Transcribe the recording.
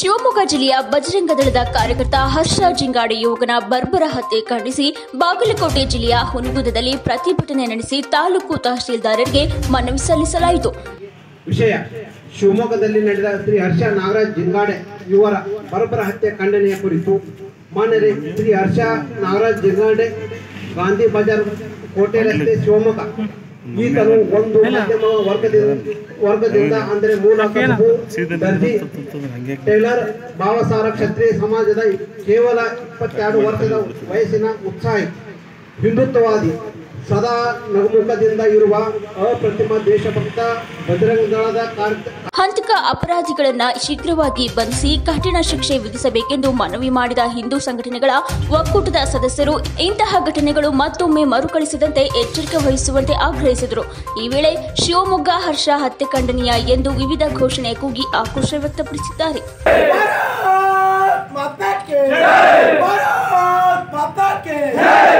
ಶಿವಮೊಗ್ಗ ಜಿಲ್ಲೆಯ ಬಜರಂಗ ದಳದ ಕಾರ್ಯಕರ್ತ ಹರ್ಷ ಜಿಂಗಾಡಿ ಯುವಕನ ಬರ್ಬರ ಹತ್ಯೆ ಖಂಡಿಸಿ ಬಾಗಲಕೋಟೆ ಜಿಲ್ಲೆಯ ಹುನಗುಂದದಲ್ಲಿ ಪ್ರತಿಭಟನೆ ನಡೆಸಿ ತಾಲೂಕು ತಹಶೀಲ್ದಾರರಿಗೆ ಮನವಿ ಸಲ್ಲಿಸಲಾಯಿತು ವಿಷಯ ಶಿವಮೊಗ್ಗದಲ್ಲಿ ನಡೆದ ಶ್ರೀ ಹರ್ಷ ನಾಗರಾಜ್ ಜಿಂಗಾಡೆ ಇವರ ಬರಬರ ಹತ್ಯೆ ಖಂಡನೆಯ ಕುರಿತು ಮಾನ್ಯರೇ ಶ್ರೀ ಹರ್ಷ ನಾಗರಾಜ್ ಜಿಂಗಾಡೆ ಗಾಂಧಿ ಬಜಾರ್ ಕೋಟೆ ರಸ್ತೆ ಶಿವಮೊಗ್ಗ ಈತನು ಒಂದು ಮಧ್ಯಮ ವರ್ಗದಿಂದ ವರ್ಗದಿಂದ ಅಂದರೆ ಮೂಲ ಕಸುಬು, ದರ್ಜಿ ಟೈಲರ್ ಭಾವಸಾರ ಕ್ಷತ್ರಿಯ ಸಮಾಜದ ಕೇವಲ ಇಪ್ಪತ್ತೆರಡು ವರ್ಷದ ವಯಸ್ಸಿನ ಉತ್ಸಾಹಿ ಹಿಂದುತ್ವವಾದಿ ಸದಾ ನಗುಮುಖದಿಂದ ಇರುವ ಅಪ್ರತಿಮ ದೇಶಭಕ್ತ ಬಜರಂಗ ದಳದ ಕಾರ್ಯ ಹಂತಕ ಅಪರಾಧಿಗಳನ್ನ ಶೀಘ್ರವಾಗಿ ಬಂಧಿಸಿ ಕಠಿಣ ಶಿಕ್ಷೆ ವಿಧಿಸಬೇಕೆಂದು ಮನವಿ ಮಾಡಿದ ಹಿಂದೂ ಸಂಘಟನೆಗಳ ಒಕ್ಕೂಟದ ಸದಸ್ಯರು ಇಂತಹ ಘಟನೆಗಳು ಮತ್ತೊಮ್ಮೆ ಮರುಕಳಿಸದಂತೆ ಎಚ್ಚರಿಕೆ ವಹಿಸುವಂತೆ ಆಗ್ರಹಿಸಿದರು ಈ ವೇಳೆ ಶಿವಮೊಗ್ಗ ಹರ್ಷ ಹತ್ಯೆ ಖಂಡನೀಯ ಎಂದು ವಿವಿಧ ಘೋಷಣೆ ಕೂಗಿ ಆಕ್ರೋಶ ವ್ಯಕ್ತಪಡಿಸಿದ್ದಾರೆ भारत माता के भारत माता के